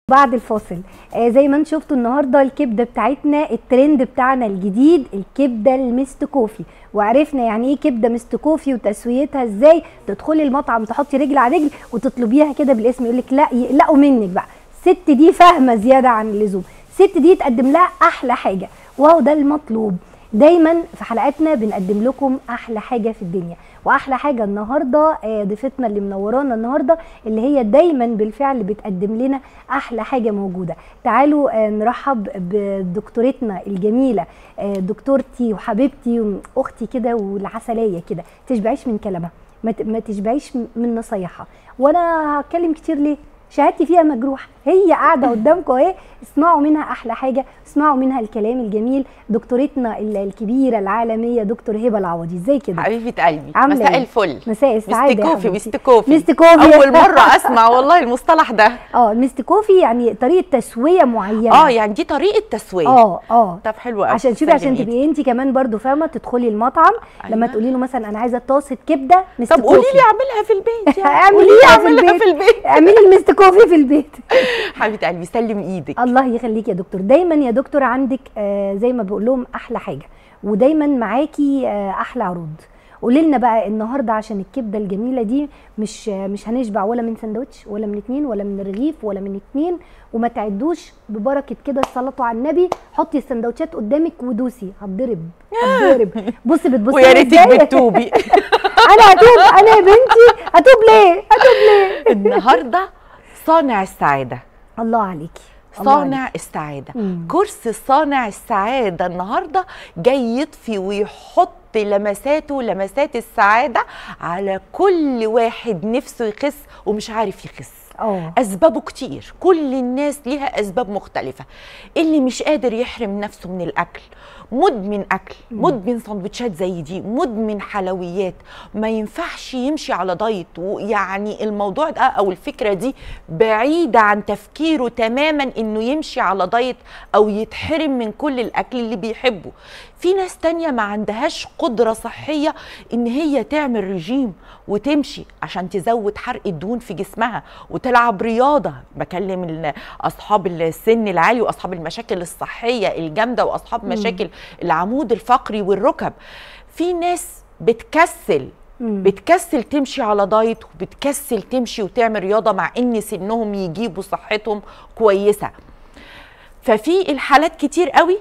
بعد الفاصل آه زي ما انتم شفتوا النهارده الكبده بتاعتنا الترند بتاعنا الجديد الكبده المست كوفي وعرفنا يعني ايه كبده مست كوفي وتسويتها ازاي تدخلي المطعم تحطي رجل على رجل وتطلبيها كده بالاسم يقول لك لا يقلقوا منك بقى الست دي فاهمه زياده عن اللزوم الست دي تقدم لها احلى حاجه وهو ده المطلوب دايما في حلقاتنا بنقدم لكم احلى حاجه في الدنيا واحلى حاجه النهارده آه، ضيفتنا اللي منورانا النهارده اللي هي دايما بالفعل بتقدم لنا احلى حاجه موجوده تعالوا آه، نرحب بدكتورتنا الجميله آه، دكتورتي وحبيبتي واختي كده والعسليه كده تشبعيش من كلامها ما ت- ما تشبعيش من نصايحها وانا هتكلم كتير ليه شهادتي فيها مجروحه هي قاعده قدامكم اهي اسمعوا منها احلى حاجه اسمعوا منها الكلام الجميل دكتورتنا ال- الكبيره العالميه دكتور هبه العوضي ازاي كده حبيبه قلبي عاملة مساء إيه؟ الفل مساء السعاده يا مستكوفي حبيبتي. مستكوفي مستكوفي. اول مره اسمع والله المصطلح ده اه المست كوفي يعني طريقه تسويه معينه اه يعني دي طريقه تسويه اه اه طب حلو قوي عشان شوفي عشان سلم إيدك. تبقي انت كمان برضو فاهمه تدخلي المطعم لما أيوة. تقولي له مثلا انا عايزه طاسه كبده مست طب قولي كوفي. لي اعملها في البيت يعني. اعمليها قولي لي في اعملها البيت. في البيت اعملي المست كوفي في البيت حبيبه قلبي سلم ايدك الله يخليك يا دكتور دايما يا دكتور عندك آه زي ما بقول لهم احلى حاجه ودايما معاكي آه احلى عروض قولي لنا بقى النهارده عشان الكبده الجميله دي مش آه مش هنشبع ولا من سندوتش ولا من اتنين ولا من رغيف ولا من اتنين وما تعدوش ببركه كده الصلاه على النبي حطي السندوتشات قدامك ودوسي هتضرب هتضرب بصي بتبصي ويا لي ريتك إزاي؟ بتتوبي انا هتوب انا يا بنتي هتوب ليه هتوب ليه النهارده صانع السعاده الله عليكي الله عليكي. صانع السعاده مم. كرسي صانع السعاده النهارده جاي يطفي ويحط لمساته لمسات السعاده على كل واحد نفسه يخس ومش عارف يخس اه اسبابه كتير كل الناس ليها اسباب مختلفه اللي مش قادر يحرم نفسه من الاكل مدمن اكل مدمن سندوتشات زي دي مدمن حلويات ما ينفعش يمشي على دايت ويعني الموضوع ده او الفكره دي بعيده عن تفكيره تماما انه يمشي على دايت او يتحرم من كل الاكل اللي بيحبه في ناس تانية ما عندهاش قدرة صحية ان هي تعمل رجيم وتمشي عشان تزود حرق الدهون في جسمها وتلعب رياضة بكلم ال- اصحاب السن العالي واصحاب المشاكل الصحية الجامدة واصحاب مشاكل العمود الفقري والركب في ناس بتكسل مم. بتكسل تمشي على دايت وبتكسل تمشي وتعمل رياضة مع ان سنهم يجيبوا صحتهم كويسة ففي الحالات كتير قوي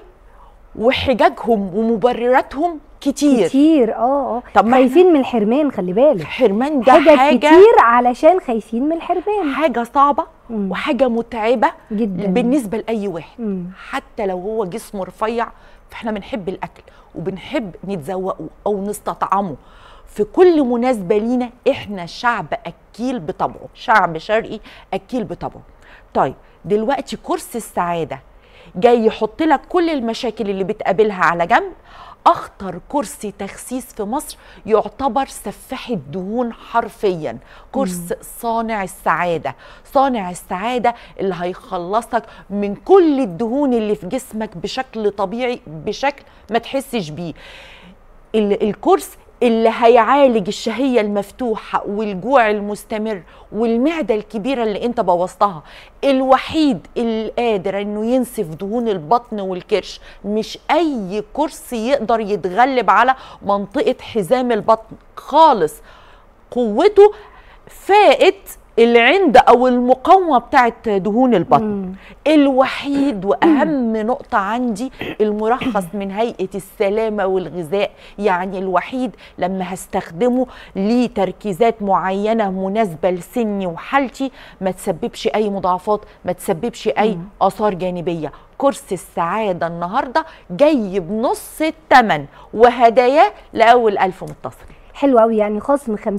وحججهم ومبرراتهم كتير, كتير اه اه طب ما خايفين من الحرمان خلي بالك الحرمان ده حاجة, حاجة كتير علشان خايفين من الحرمان حاجة صعبة مم. وحاجة متعبة جدا بالنسبة لأي واحد مم. حتى لو هو جسمه رفيع فاحنا بنحب الأكل وبنحب نتذوقه أو نستطعمه في كل مناسبة لينا احنا شعب أكيل بطبعه شعب شرقي أكيل بطبعه طيب دلوقتي كرسي السعادة جاي يحط لك كل المشاكل اللي بتقابلها على جنب اخطر كرسي تخسيس في مصر يعتبر سفاح الدهون حرفيا كرسي صانع السعاده صانع السعاده اللي هيخلصك من كل الدهون اللي في جسمك بشكل طبيعي بشكل ما تحسش بيه ال- الكورس اللي هيعالج الشهية المفتوحة والجوع المستمر والمعدة الكبيرة اللي انت بوظتها الوحيد اللي قادر انه ينسف دهون البطن والكرش مش اي كرسي يقدر يتغلب على منطقة حزام البطن خالص قوته فائت العند او المقاومه بتاعت دهون البطن مم. الوحيد واهم نقطه عندي المرخص من هيئه السلامه والغذاء يعني الوحيد لما هستخدمه ليه تركيزات معينه مناسبه لسني وحالتي ما تسببش اي مضاعفات ما تسببش اي اثار جانبيه كرسي السعاده النهارده جاي بنص الثمن وهداياه لاول ألف متصل حلو قوي يعني خصم 50%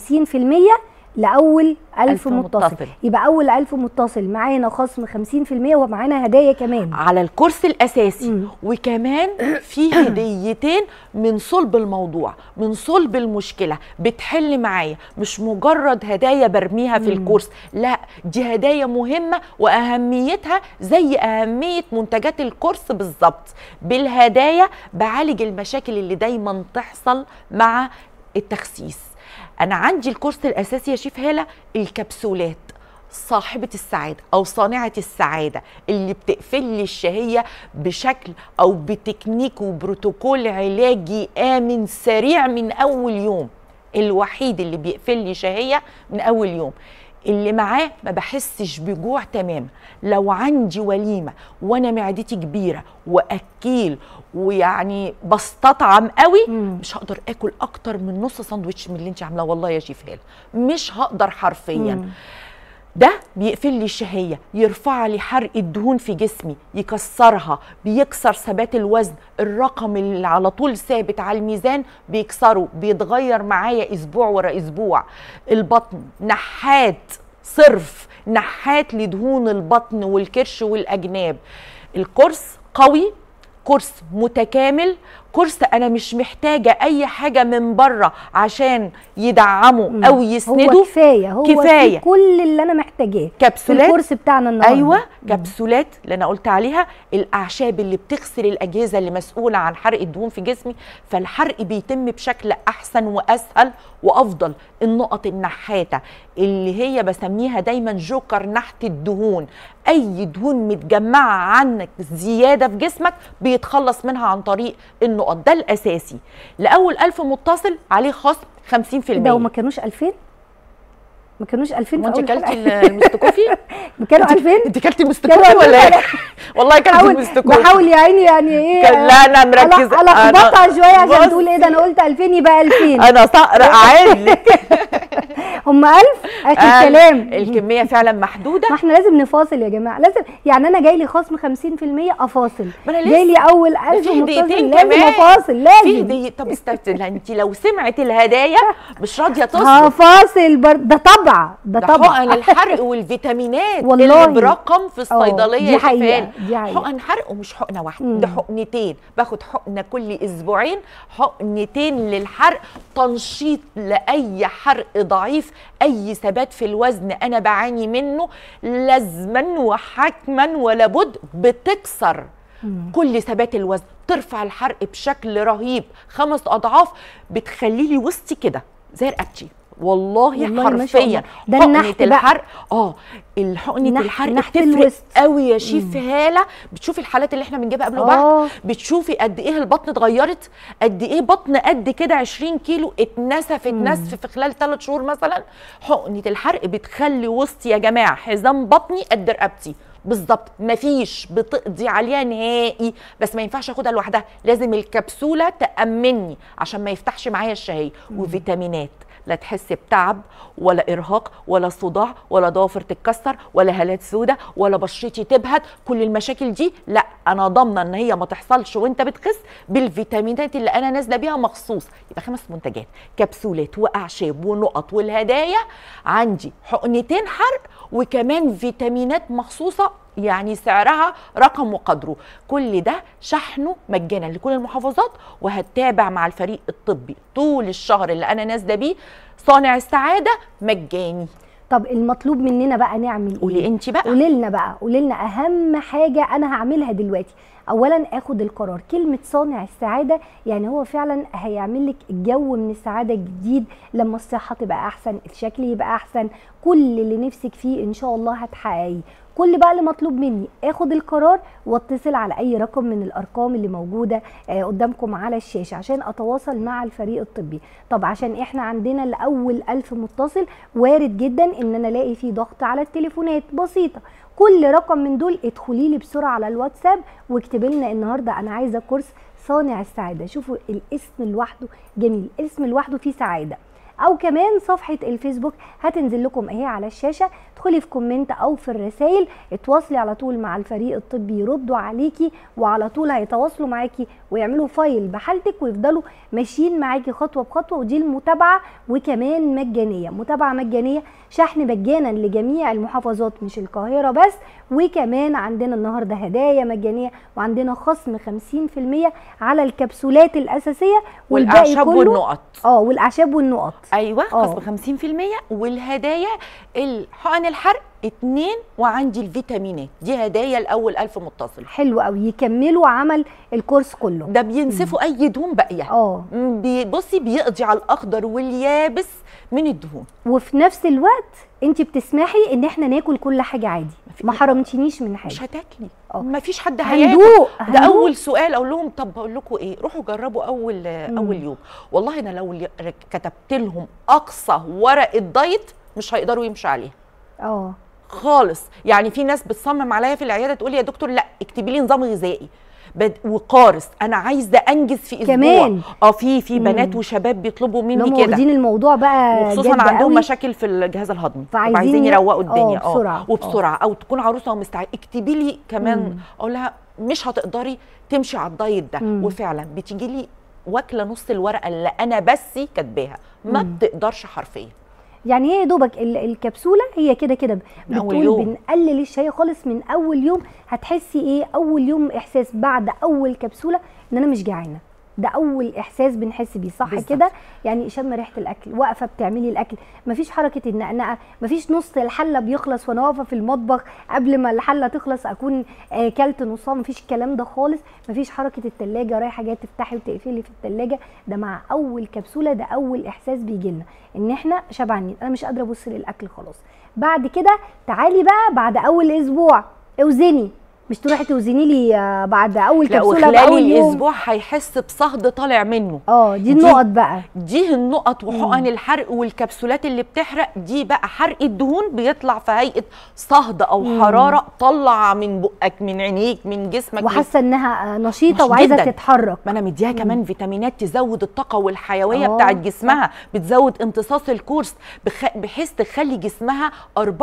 لاول 1000 ألف متصل. متصل. يبقى اول 1000 متصل معانا خصم 50% ومعانا هدايا كمان على الكورس الاساسي مم. وكمان في هديتين من صلب الموضوع من صلب المشكله بتحل معايا مش مجرد هدايا برميها في الكورس لا دي هدايا مهمه واهميتها زي اهميه منتجات الكورس بالظبط بالهدايا بعالج المشاكل اللي دايما تحصل مع التخسيس انا عندي الكورس الاساسي يا شيف هاله الكبسولات صاحبة السعادة أو صانعة السعادة اللي بتقفل لي الشهية بشكل أو بتكنيك وبروتوكول علاجي آمن سريع من أول يوم الوحيد اللي بيقفل لي شهية من أول يوم اللي معاه ما بحسش بجوع تماما لو عندي وليمة وأنا معدتي كبيرة وأكيل ويعني بستطعم قوي مم. مش هقدر اكل اكتر من نص ساندوتش من اللي انت عاملاه والله يا شيف هاله مش هقدر حرفيا مم. ده بيقفل لي الشهيه يرفع لي حرق الدهون في جسمي يكسرها بيكسر ثبات الوزن الرقم اللي على طول ثابت على الميزان بيكسره بيتغير معايا اسبوع ورا اسبوع البطن نحات صرف نحات لدهون البطن والكرش والاجناب الكورس قوي كورس متكامل كورس انا مش محتاجه اي حاجه من بره عشان يدعمه او هو يسنده كفايه هو كفاية. في كل اللي انا محتاجاه في كبسولات الكورس بتاعنا النهارده ايوه كبسولات اللي انا قلت عليها الاعشاب اللي بتغسل الاجهزه اللي مسؤوله عن حرق الدهون في جسمي فالحرق بيتم بشكل احسن واسهل وافضل النقط النحاته اللي هي بسميها دايما جوكر نحت الدهون اي دهون متجمعه عنك زياده في جسمك بيتخلص منها عن طريق النقط ده الاساسي لاول ألف متصل عليه خصم 50% ده وما كانوش 2000 ما كانوش 2000 في وانت اول كلتي حلقة. المستكوفي كانوا 2000 انت كلتي كانوا المستكوفي ولا ايه 2000. والله كلتي بحاول المستكوفي بحاول يا عيني يعني ايه كان- لا انا مركزه على اخبطها أنا- شويه عشان بصي، تقول ايه ده انا قلت 2000 يبقى 2000 انا صقر قاعد هم 1000 اخر كلام الكميه فعلا محدوده ما احنا لازم نفاصل يا جماعه لازم يعني انا جاي لي خصم 50% افاصل ما أنا جاي لي لسه- اول 1000 في متصل هديتين لازم كمان. افاصل في لازم هديه طب استنى انت لو سمعت الهدايا مش راضيه تصرف هفاصل بر... ده طبع ده ده طبع حقن الحرق والفيتامينات والله. اللي برقم في الصيدليه دي يا حقيقة، شفال. دي حقيقة. حقن حرق ومش حقنه واحده مم. ده حقنتين باخد حقنه كل اسبوعين حقنتين للحرق تنشيط لاي حرق ضعيف اي ثبات في الوزن انا بعاني منه لازما وحتما ولا بد بتكسر كل ثبات الوزن ترفع الحرق بشكل رهيب خمس اضعاف بتخلي لي وسطي كده زي رقبتي والله, والله ما شاء الله. حرفيا ده حقنة النحت بقى. الحرق اه الحقنه نحت- الحرق نحت بتفرق الوسط. قوي يا شيف هاله بتشوفي الحالات اللي احنا بنجيبها قبل آه. وبعد بتشوفي قد ايه البطن اتغيرت قد ايه بطن قد كده 20 كيلو اتنسفت نسف في خلال 3 شهور مثلا حقنه الحرق بتخلي وسطي يا جماعه حزام بطني قد رقبتي بالظبط مفيش بتقضي عليها نهائي بس ما ينفعش اخدها لوحدها لازم الكبسوله تامني عشان ما يفتحش معايا الشهيه وفيتامينات لا تحس بتعب ولا ارهاق ولا صداع ولا ضوافر تتكسر ولا هالات سودة ولا بشرتي تبهت كل المشاكل دي لا انا ضامنه ان هي ما تحصلش وانت بتخس بالفيتامينات اللي انا نازله بيها مخصوص يبقى خمس منتجات كبسولات واعشاب ونقط والهدايا عندي حقنتين حرق وكمان فيتامينات مخصوصه يعني سعرها رقم وقدره كل ده شحنه مجانا لكل المحافظات وهتابع مع الفريق الطبي طول الشهر اللي انا نازله بيه صانع السعاده مجاني طب المطلوب مننا بقى نعمل قولي ايه انت بقى قولي لنا بقى قولي لنا اهم حاجه انا هعملها دلوقتي اولا اخد القرار كلمه صانع السعاده يعني هو فعلا هيعمل لك جو من السعاده الجديد لما الصحه تبقى احسن الشكل يبقى احسن كل اللي نفسك فيه ان شاء الله هتحققيه كل بقى اللي مطلوب مني اخد القرار واتصل على اي رقم من الارقام اللي موجوده آه، قدامكم على الشاشه عشان اتواصل مع الفريق الطبي طب عشان احنا عندنا لاول ألف متصل وارد جدا ان انا الاقي فيه ضغط على التليفونات بسيطه كل رقم من دول ادخلي لي بسرعه على الواتساب واكتبي لنا النهارده انا عايزه كورس صانع السعاده شوفوا الاسم لوحده جميل اسم لوحده فيه سعاده او كمان صفحه الفيسبوك هتنزل لكم اهي على الشاشه ادخلي في كومنت او في الرسائل اتواصلي على طول مع الفريق الطبي يردوا عليكي وعلى طول هيتواصلوا معاكي ويعملوا فايل بحالتك ويفضلوا ماشيين معاكي خطوه بخطوه ودي المتابعه وكمان مجانيه متابعه مجانيه شحن مجانا لجميع المحافظات مش القاهره بس وكمان عندنا النهارده هدايا مجانيه وعندنا خصم 50% على الكبسولات الاساسيه والباقي والاعشاب كله والنقط اه والاعشاب والنقط ايوه آه. خصم 50% والهدايا الحقن الحرق اتنين وعندي الفيتامينات دي هدايا الاول الف متصل حلو قوي يكملوا عمل الكورس كله ده بينسفوا اي دهون باقيه اه مم، بي- بصي بيقضي على الاخضر واليابس من الدهون وفي نفس الوقت انت بتسمحي ان احنا ناكل كل حاجه عادي في- ما حرمتنيش من حاجه مش هتاكلي اه. ما فيش حد هياكل هندوق ده هندوق. اول سؤال اقول لهم طب بقول لكم ايه روحوا جربوا اول اول يوم والله انا لو ل- كتبت لهم اقصى ورقه دايت مش هيقدروا يمشوا عليها اه خالص يعني في ناس بتصمم عليا في العياده تقول لي يا دكتور لا اكتبي لي نظام غذائي بد- وقارس انا عايزه انجز في اسبوع كمان. اه في في بنات وشباب بيطلبوا اللي هم مني كده واخدين الموضوع بقى وخصوصا جد عندهم قوي. مشاكل في الجهاز الهضمي فعايزين عايزين ي- يروقوا اه، الدنيا اه بسرعة. وبسرعه او تكون عروسه ومستعده اكتبي لي كمان مم. اقول لها مش هتقدري تمشي على الدايت ده مم. وفعلا بتيجي لي واكله نص الورقه اللي انا بس كاتباها ما مم. بتقدرش حرفيا يعني هي يا دوبك ال- الكبسوله هي كده كده من أول بتقول يوم. بنقلل الشاي خالص من اول يوم هتحسي ايه اول يوم احساس بعد اول كبسوله ان انا مش جعانه ده اول احساس بنحس بيه صح بالظبط. كده يعني شم ريحه الاكل واقفه بتعملي الاكل مفيش حركه النقنقه مفيش نص الحله بيخلص وانا واقفه في المطبخ قبل ما الحله تخلص اكون آه، كلت نصها مفيش الكلام ده خالص مفيش حركه التلاجة رايحه جايه تفتحي وتقفلي في التلاجة ده مع اول كبسوله ده اول احساس بيجي لنا ان احنا شبعانين انا مش قادره ابص للاكل خلاص بعد كده تعالي بقى بعد اول اسبوع اوزني مش تروحي توزني لي آه، بعد اول لا كبسوله وخلال باول يوم الاسبوع هيحس بصهد طالع منه اه دي دي- النقط بقى دي النقط وحقن الحرق والكبسولات اللي بتحرق دي بقى حرق الدهون بيطلع في هيئه صهد او مم. حراره طلع من بقك من عينيك من جسمك وحاسه انها آه، نشيطه مش وعايزه جداً. تتحرك ما انا مديها كمان فيتامينات تزود الطاقه والحيويه آه، بتاعت جسمها بتزود امتصاص الكورس بخ... بحيث تخلي جسمها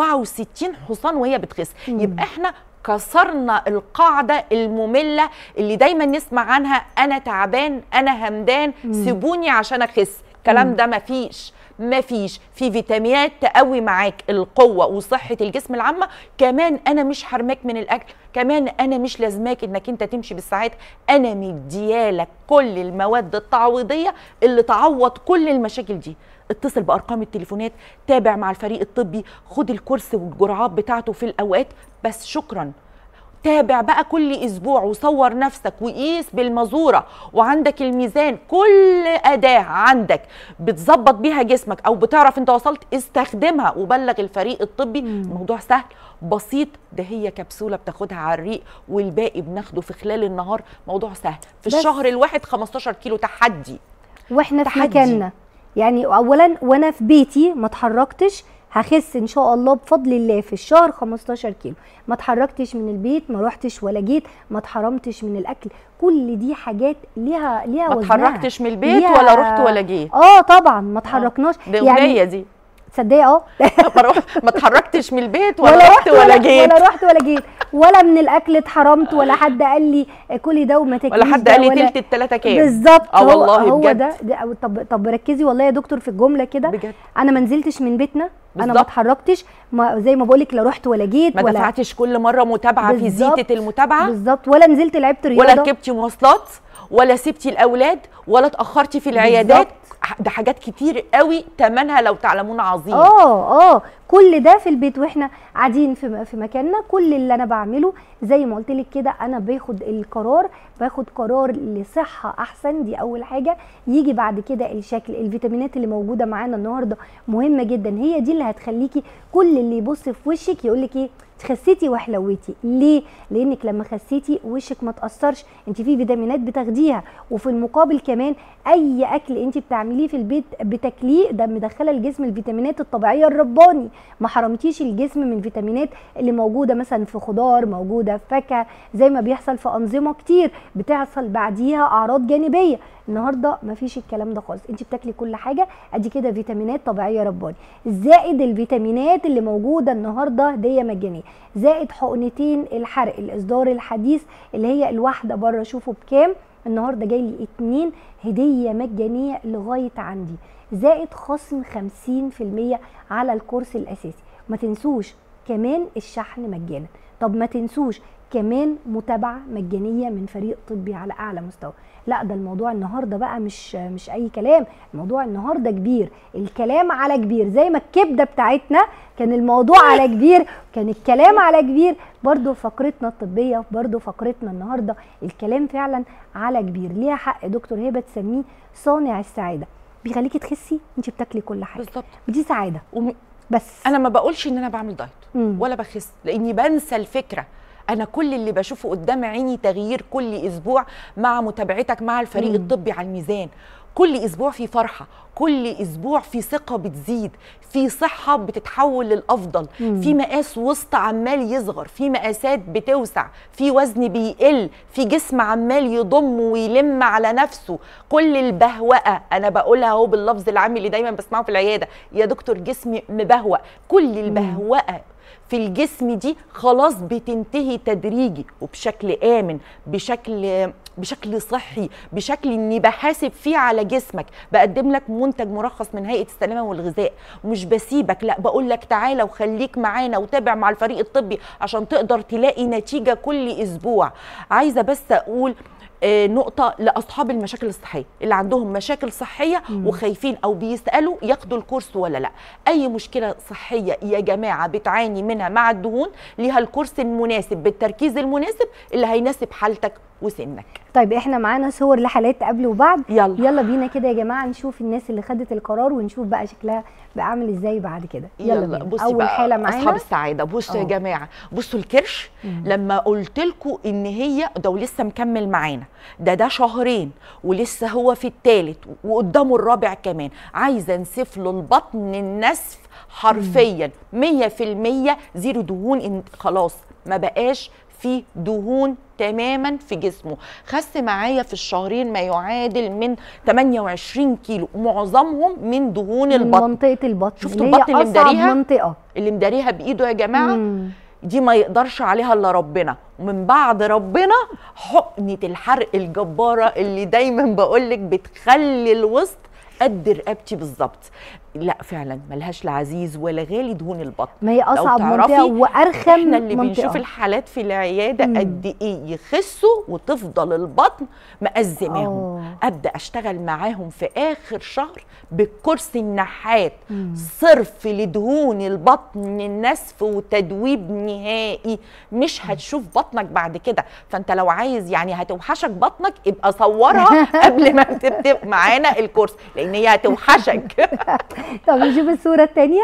64 حصان وهي بتخس مم. يبقى احنا كسرنا القاعده الممله اللي دايما نسمع عنها انا تعبان انا همدان سيبوني عشان اخس الكلام ده مفيش مفيش في فيتامينات تقوي معاك القوه وصحه الجسم العامه كمان انا مش حرماك من الاكل كمان انا مش لازماك انك انت تمشي بالساعات انا مديالك كل المواد التعويضيه اللي تعوض كل المشاكل دي اتصل بارقام التليفونات تابع مع الفريق الطبي خد الكورس والجرعات بتاعته في الاوقات بس شكرا تابع بقى كل اسبوع وصور نفسك وقيس بالمزوره وعندك الميزان كل اداه عندك بتظبط بيها جسمك او بتعرف انت وصلت استخدمها وبلغ الفريق الطبي الموضوع سهل بسيط ده هي كبسوله بتاخدها على الريق والباقي بناخده في خلال النهار موضوع سهل في بس. الشهر الواحد 15 كيلو تحدي واحنا في تحدي. مكاننا يعني اولا وانا في بيتي ما اتحركتش هخس ان شاء الله بفضل الله في الشهر 15 كيلو ما اتحركتش من البيت ما روحتش ولا جيت ما اتحرمتش من الاكل كل دي حاجات ليها ليها ما وزنها اتحركتش من البيت ليها- ولا رحت ولا جيت اه طبعا ما اتحركناش دي اغنيه دي تصدقي اه ما روح- ما اتحركتش من البيت ولا, رحت ولا جيت ولا رحت ولا جيت ولا من الاكل اتحرمت ولا حد قال لي كلي ده وما تاكليش ولا حد ده قال لي ولا- تلت التلاته كام بالظبط اه هو والله هو بجد. ده, ده أو طب طب ركزي والله يا دكتور في الجمله كده بجد انا ما نزلتش من بيتنا انا ما بالظبط. اتحركتش ما زي ما بقول لك لا رحت ولا جيت ما ولا دفعتش كل مره متابعه في بالظبط. زيته المتابعه بالظبط ولا نزلت لعبت رياضه ولا ركبتي مواصلات ولا سبتي الاولاد ولا اتاخرتي في العيادات ده حاجات كتير قوي ثمنها لو تعلمون عظيم اه اه كل ده في البيت واحنا قاعدين في في مكاننا كل اللي انا بعمله زي ما قلت لك كده انا باخد القرار باخد قرار لصحه احسن دي اول حاجه يجي بعد كده الشكل الفيتامينات اللي موجوده معانا النهارده مهمه جدا هي دي اللي هتخليكي كل اللي يبص في وشك يقول لك ايه خسيتي وحلويتي ليه لانك لما خسيتي وشك ما تاثرش انت في فيتامينات بتاخديها وفي المقابل كمان اي اكل انت بتعمليه في البيت بتاكليه ده مدخله الجسم الفيتامينات الطبيعيه الرباني ما حرمتيش الجسم من الفيتامينات اللي موجوده مثلا في خضار موجوده في فاكهه زي ما بيحصل في انظمه كتير بتحصل بعديها اعراض جانبيه النهارده مفيش الكلام ده خالص انت بتاكلي كل حاجه ادي كده فيتامينات طبيعيه رباني زائد الفيتامينات اللي موجوده النهارده هديه مجانيه زائد حقنتين الحرق الاصدار الحديث اللي هي الواحده بره شوفوا بكام النهارده جاي لي اتنين هديه مجانيه لغايه عندي زائد خصم 50% على الكورس الاساسي ما تنسوش كمان الشحن مجانا طب ما تنسوش كمان متابعه مجانيه من فريق طبي على اعلى مستوى لا ده الموضوع النهارده بقى مش مش اي كلام الموضوع النهارده كبير الكلام على كبير زي ما الكبده بتاعتنا كان الموضوع على كبير كان الكلام على كبير برضو فقرتنا الطبيه برضو فقرتنا النهارده الكلام فعلا على كبير ليها حق دكتور هبه تسميه صانع السعاده بيخليكي تخسي انت بتاكلي كل حاجه بالظبط دي سعاده وم- بس انا ما بقولش ان انا بعمل دايت مم. ولا بخس لاني بنسى الفكره انا كل اللي بشوفه قدام عيني تغيير كل اسبوع مع متابعتك مع الفريق مم. الطبي على الميزان كل اسبوع في فرحه كل اسبوع في ثقه بتزيد في صحه بتتحول للافضل مم. في مقاس وسط عمال يصغر في مقاسات بتوسع في وزن بيقل في جسم عمال يضم ويلم على نفسه كل البهوأة انا بقولها اهو باللفظ العامي اللي دايما بسمعه في العياده يا دكتور جسمي مبهوأ كل البهوأة في الجسم دي خلاص بتنتهي تدريجي وبشكل امن بشكل بشكل صحي بشكل اني بحاسب فيه على جسمك بقدم لك منتج مرخص من هيئه السلامه والغذاء مش بسيبك لا بقول لك تعالى وخليك معانا وتابع مع الفريق الطبي عشان تقدر تلاقي نتيجه كل اسبوع عايزه بس اقول آه، نقطة لأصحاب المشاكل الصحية اللي عندهم مشاكل صحية وخايفين أو بيسألوا ياخدوا الكورس ولا لا أي مشكلة صحية يا جماعة بتعاني منها مع الدهون ليها الكورس المناسب بالتركيز المناسب اللي هيناسب حالتك وسنك طيب احنا معانا صور لحالات قبل وبعد يلا. يلا بينا كده يا جماعه نشوف الناس اللي خدت القرار ونشوف بقى شكلها بقى عامل ازاي بعد كده يلا, بينا بصي اول بقى حاله اصحاب معانا السعاده بصوا يا اه. جماعه بصوا الكرش لما قلت لكم ان هي ده ولسه مكمل معانا ده ده شهرين ولسه هو في الثالث وقدامه الرابع كمان عايزه انسف له البطن النسف حرفيا 100% زيرو دهون إن خلاص ما بقاش في دهون تماما في جسمه خس معايا في الشهرين ما يعادل من 28 كيلو معظمهم من دهون من البطن منطقه البطن شفتوا اللي هي البطن اللي اصعب مداريها؟ منطقه اللي مداريها بايده يا جماعه مم. دي ما يقدرش عليها الا ربنا ومن بعد ربنا حقنه الحرق الجباره اللي دايما بقولك بتخلي الوسط قد رقبتي بالظبط لا فعلا ملهاش لا عزيز ولا غالي دهون البطن ما هي لو اصعب تعرفي منطقه وارخم احنا اللي منطقه بنشوف الحالات في العياده مم. قد ايه يخسوا وتفضل البطن مأزماهم آه. ابدا اشتغل معاهم في اخر شهر بالكرسي النحات مم. صرف لدهون البطن النسف وتدويب نهائي مش هتشوف بطنك بعد كده فانت لو عايز يعني هتوحشك بطنك ابقى صورها قبل ما تبدا معانا الكورس لان هي هتوحشك طب نشوف الصوره الثانيه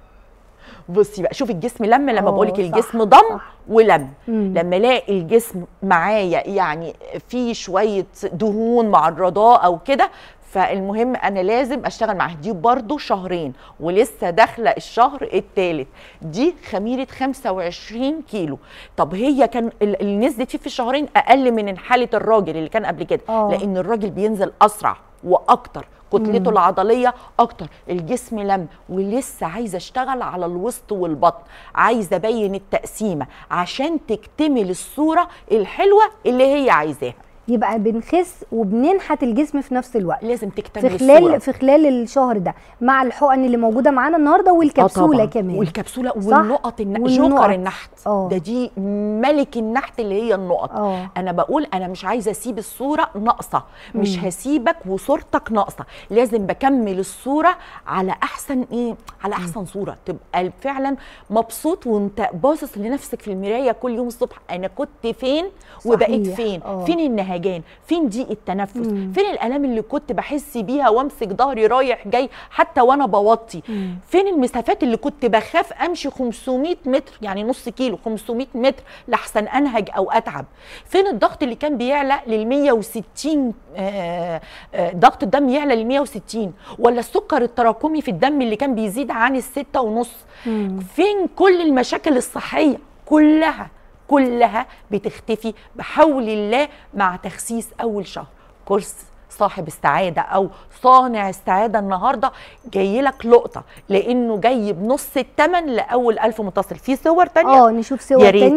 بصي بقى شوفي الجسم لم لما آه، بقولك صح، الجسم ضم صح. ولم مم. لما الاقي الجسم معايا يعني في شويه دهون معرضاه او كده فالمهم انا لازم اشتغل معاها دي برضو شهرين ولسه داخله الشهر الثالث دي خميره 25 كيلو طب هي كان ال- اللي نزلت فيه في الشهرين اقل من حاله الراجل اللي كان قبل كده آه. لان الراجل بينزل اسرع واكتر كتلته العضليه اكتر الجسم لم ولسه عايزه اشتغل على الوسط والبطن عايزه ابين التقسيمه عشان تكتمل الصوره الحلوه اللي هي عايزاها يبقى بنخس وبننحت الجسم في نفس الوقت لازم تكتمل في خلال الصوره في خلال الشهر ده مع الحقن اللي موجوده معانا النهارده آه والكبسوله طبعاً. كمان والكبسوله صح؟ والنقط الن... والنقط. جوكر النحت آه. ده دي ملك النحت اللي هي النقط اه انا بقول انا مش عايزه اسيب الصوره ناقصه مش هسيبك وصورتك ناقصه لازم بكمل الصوره على احسن ايه على احسن صوره تبقى فعلا مبسوط وانت باصص لنفسك في المرايه كل يوم الصبح انا كنت فين وبقيت صحيح. فين آه. فين النهجان فين ضيق التنفس مم. فين الالام اللي كنت بحس بيها وامسك ظهري رايح جاي حتى وانا بوطي مم. فين المسافات اللي كنت بخاف امشي 500 متر يعني نص كيلو 500 متر لحسن انهج او اتعب فين الضغط اللي كان بيعلى لل 160 آه، آه، ضغط الدم يعلى لل 160 ولا السكر التراكمي في الدم اللي كان بيزيد عن الستة ونص مم. فين كل المشاكل الصحية كلها كلها بتختفي بحول الله مع تخسيس أول شهر كورس صاحب السعادة أو صانع السعادة النهاردة جاي لك لقطة لأنه جاي بنص التمن لأول ألف متصل في صور تانية اه نشوف صور يا ريت.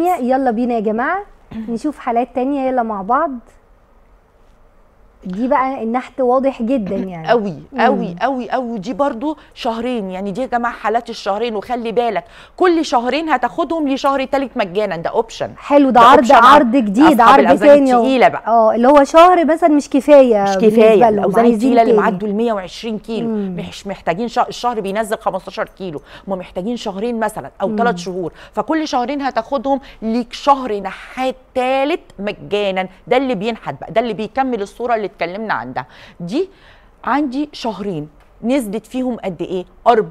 تانية يلا بينا يا جماعه نشوف حالات تانية يلا مع بعض دي بقى النحت واضح جدا يعني قوي مم. قوي قوي قوي دي برضو شهرين يعني دي يا جماعه حالات الشهرين وخلي بالك كل شهرين هتاخدهم لشهر تالت مجانا ده اوبشن حلو ده ده عرض option عرض جديد أصحاب عرض الأوزان تاني أهو. التقيلة بقى. اه اللي هو شهر مثلا مش كفايه مش بالنسبة كفايه لهم، الاوزان عايزين التقيله اللي تاني. معدوا ال 120 كيلو مم. مش محتاجين شهر الشهر بينزل 15 كيلو هم محتاجين شهرين مثلا او مم. ثلاث شهور فكل شهرين هتاخدهم ليك شهر نحات ثالث مجانا ده اللي بينحت بقى ده اللي بيكمل الصوره اللي اتكلمنا عنها دي عندي شهرين نزلت فيهم قد ايه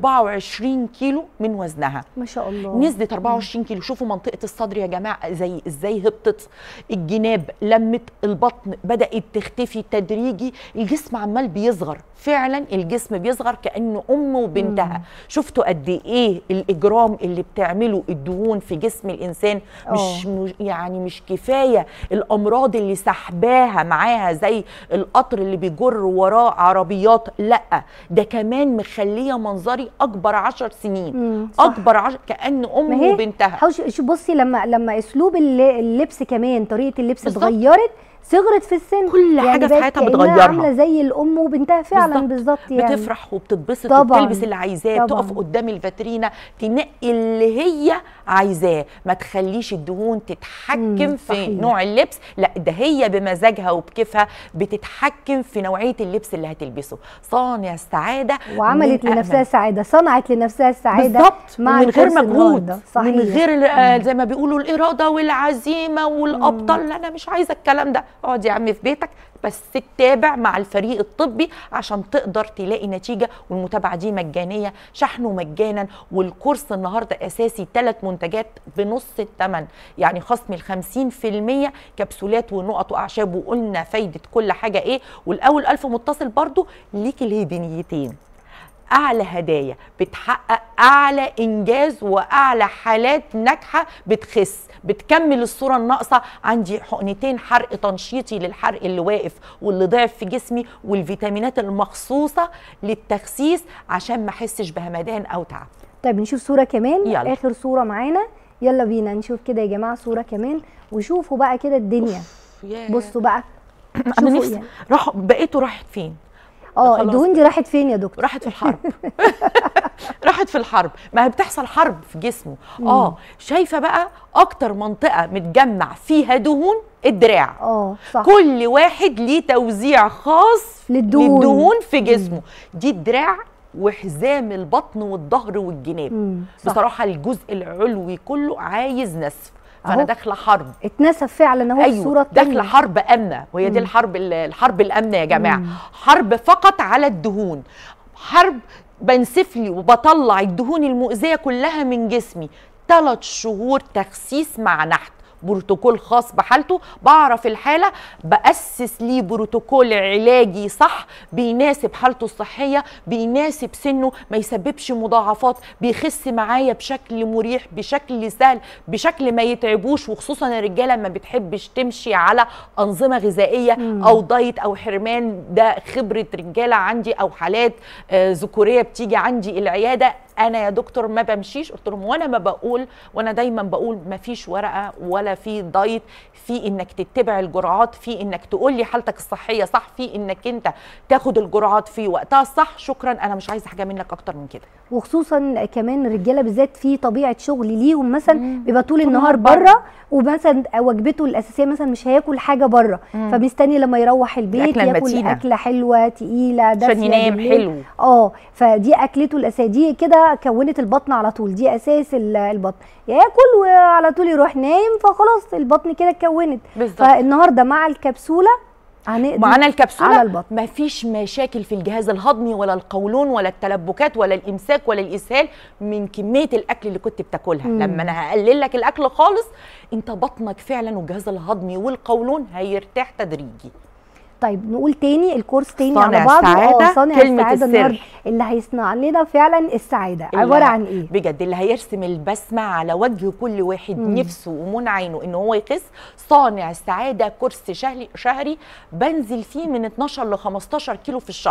24 كيلو من وزنها ما شاء الله نزلت 24 كيلو شوفوا منطقه الصدر يا جماعه زي ازاي هبطت الجناب لمت البطن بدات تختفي تدريجي الجسم عمال بيصغر فعلا الجسم بيصغر كانه ام وبنتها شفتوا قد ايه الاجرام اللي بتعمله الدهون في جسم الانسان مش مش- يعني مش كفايه الامراض اللي سحباها معاها زي القطر اللي بيجر وراه عربيات لا ده كمان مخليه منظري اكبر عشر سنين مم، صح. اكبر عشر كان ما ام هي وبنتها حوش شو بصي لما لما اسلوب الل- اللبس كمان طريقه اللبس بالظبط. اتغيرت صغرت في السن كل حاجة في بقت حياتها كأنها بتغيرها. عامله زي الام وبنتها فعلا بالظبط يعني بتفرح وبتتبسط طبعاً، وبتلبس اللي عايزاه طبعاً. تقف قدام الفاترينا تنقي اللي هي عايزاه ما تخليش الدهون تتحكم مم، في صحيح. نوع اللبس لا ده هي بمزاجها وبكيفها بتتحكم في نوعيه اللبس اللي هتلبسه صانع السعاده وعملت من لنفسها أأمن. السعاده صنعت لنفسها السعاده بالظبط مع من غير الكورس مجهود النهاردة. صحيح من غير آه، زي ما بيقولوا الاراده والعزيمه والابطال لا انا مش عايزه الكلام ده اقعد يا عم في بيتك بس تتابع مع الفريق الطبي عشان تقدر تلاقي نتيجه والمتابعه دي مجانيه شحنه مجانا والكورس النهارده اساسي ثلاث منتجات بنص الثمن يعني خصم ال 50% كبسولات ونقط واعشاب وقلنا فايده كل حاجه ايه والاول الف متصل برضو ليك الهديتين اعلى هدايا بتحقق اعلى انجاز واعلى حالات ناجحه بتخس بتكمل الصوره الناقصه عندي حقنتين حرق تنشيطي للحرق اللي واقف واللي ضعف في جسمي والفيتامينات المخصوصه للتخسيس عشان ما احسش بهمدان او تعب طيب نشوف صوره كمان يلا. اخر صوره معانا يلا بينا نشوف كده يا جماعه صوره كمان وشوفوا بقى كده الدنيا بصوا بقى انا شوفوا نفسي يعني. راح بقيته راحت فين اه خلاص. الدهون دي راحت فين يا دكتور راحت في الحرب راحت في الحرب ما هي بتحصل حرب في جسمه اه شايفه بقى اكتر منطقه متجمع فيها دهون الدراع اه صح كل واحد ليه توزيع خاص للدهون. للدهون في جسمه دي الدراع وحزام البطن والظهر والجناب مم، صح. بصراحه الجزء العلوي كله عايز نسف فانا أهو. داخله حرب اتنسف فعلا اهو الصوره ايوه التانية داخله حرب امنه وهي دي الحرب ال- الحرب الامنه يا جماعه مم. حرب فقط على الدهون حرب بنسف لي وبطلع الدهون المؤذيه كلها من جسمي ثلاث شهور تخسيس مع نحت بروتوكول خاص بحالته بعرف الحالة بأسس ليه بروتوكول علاجي صح بيناسب حالته الصحية بيناسب سنه ما يسببش مضاعفات بيخس معايا بشكل مريح بشكل سهل بشكل ما يتعبوش وخصوصا الرجالة ما بتحبش تمشي على أنظمة غذائية أو دايت أو حرمان ده خبرة رجالة عندي أو حالات آه، ذكورية بتيجي عندي العيادة انا يا دكتور ما بمشيش قلت لهم وانا ما بقول وانا دايما بقول ما فيش ورقه ولا في دايت في انك تتبع الجرعات في انك تقول لي حالتك الصحيه صح في انك انت تاخد الجرعات في وقتها الصح شكرا انا مش عايزه حاجه منك اكتر من كده وخصوصا كمان الرجاله بالذات في طبيعه شغل ليهم مثلا بيبقى طول طول النهار النهار بره ومثلا وجبته الاساسيه مثلا مش هياكل حاجه بره فمستني لما يروح البيت الأكلة ياكل المتينة. اكله حلوه تقيله دافيه عشان ينام بالليل. حلو. اه فدي اكلته الاساسيه دي كده كونت البطن على طول دي اساس ال- البطن ياكل وعلى طول يروح نايم فخلاص البطن كده اتكونت بالظبط. فالنهارده مع الكبسوله هنقدر معانا الكبسوله على البطن. مفيش مشاكل في الجهاز الهضمي ولا القولون ولا التلبكات ولا الامساك ولا الاسهال من كميه الاكل اللي كنت بتاكلها مم. لما انا هقلل لك الاكل خالص انت بطنك فعلا والجهاز الهضمي والقولون هيرتاح تدريجي طيب نقول تاني الكورس تاني صانع على بعضه السعادة، اه صانع كلمة السعاده السر. النهارده اللي هيصنع لنا فعلا السعاده اللي عباره ه- عن ايه؟ بجد اللي هيرسم البسمه على وجه كل واحد نفسه ومنى عينه ان هو يخس صانع السعاده كورس شهري شهري بنزل فيه من 12 ل 15 كيلو في الشهر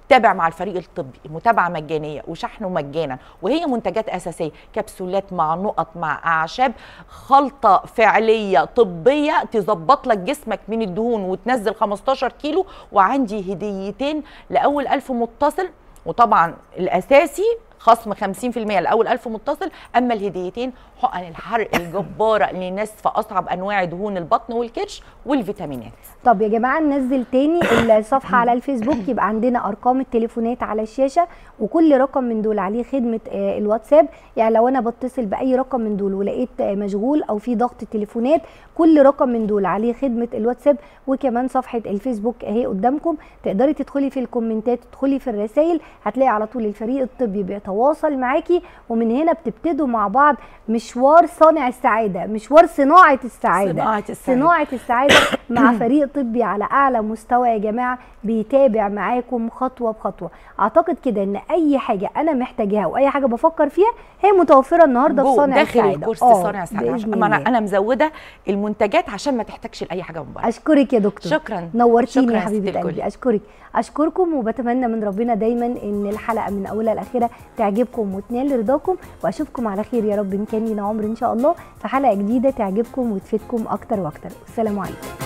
تابع مع الفريق الطبي متابعه مجانيه وشحن مجانا وهي منتجات اساسيه كبسولات مع نقط مع اعشاب خلطه فعليه طبيه تظبط لك جسمك من الدهون وتنزل 15 كيلو وعندي هديتين لاول ألف متصل وطبعا الاساسي خصم 50% لاول 1000 متصل اما الهديتين حقن الحرق الجباره للناس في اصعب انواع دهون البطن والكرش والفيتامينات طب يا جماعه ننزل تاني الصفحه على الفيسبوك يبقى عندنا ارقام التليفونات على الشاشه وكل رقم من دول عليه خدمه آه، الواتساب يعني لو انا بتصل باي رقم من دول ولقيت آه، مشغول او في ضغط تليفونات كل رقم من دول عليه خدمه الواتساب وكمان صفحه الفيسبوك اهي قدامكم تقدري تدخلي في الكومنتات تدخلي في الرسائل هتلاقي على طول الفريق الطبي بيتواصل معاكي ومن هنا بتبتدوا مع بعض مشوار صانع السعاده مشوار صناعه السعاده صناعة السعادة. صناعه السعاده مع فريق طبي على اعلى مستوى يا جماعه بيتابع معاكم خطوه بخطوه اعتقد كده ان اي حاجه انا محتاجاها واي حاجه بفكر فيها هي متوفره النهارده في جوه صانع داخل السعاده الكورس آه، صانع السعاده بإذن عشان- ما انا الله. انا مزوده المنتجات عشان ما تحتاجش لاي حاجه من بره اشكرك يا دكتور شكرا نورتيني شكرا يا يا ست حبيبه الكل. قلبي اشكرك اشكركم وبتمنى من ربنا دايما ان الحلقه من اولها لاخرها تعجبكم وتنال رضاكم واشوفكم على خير يا رب ان كان لنا عمر ان شاء الله في حلقه جديده تعجبكم وتفيدكم اكتر واكتر السلام عليكم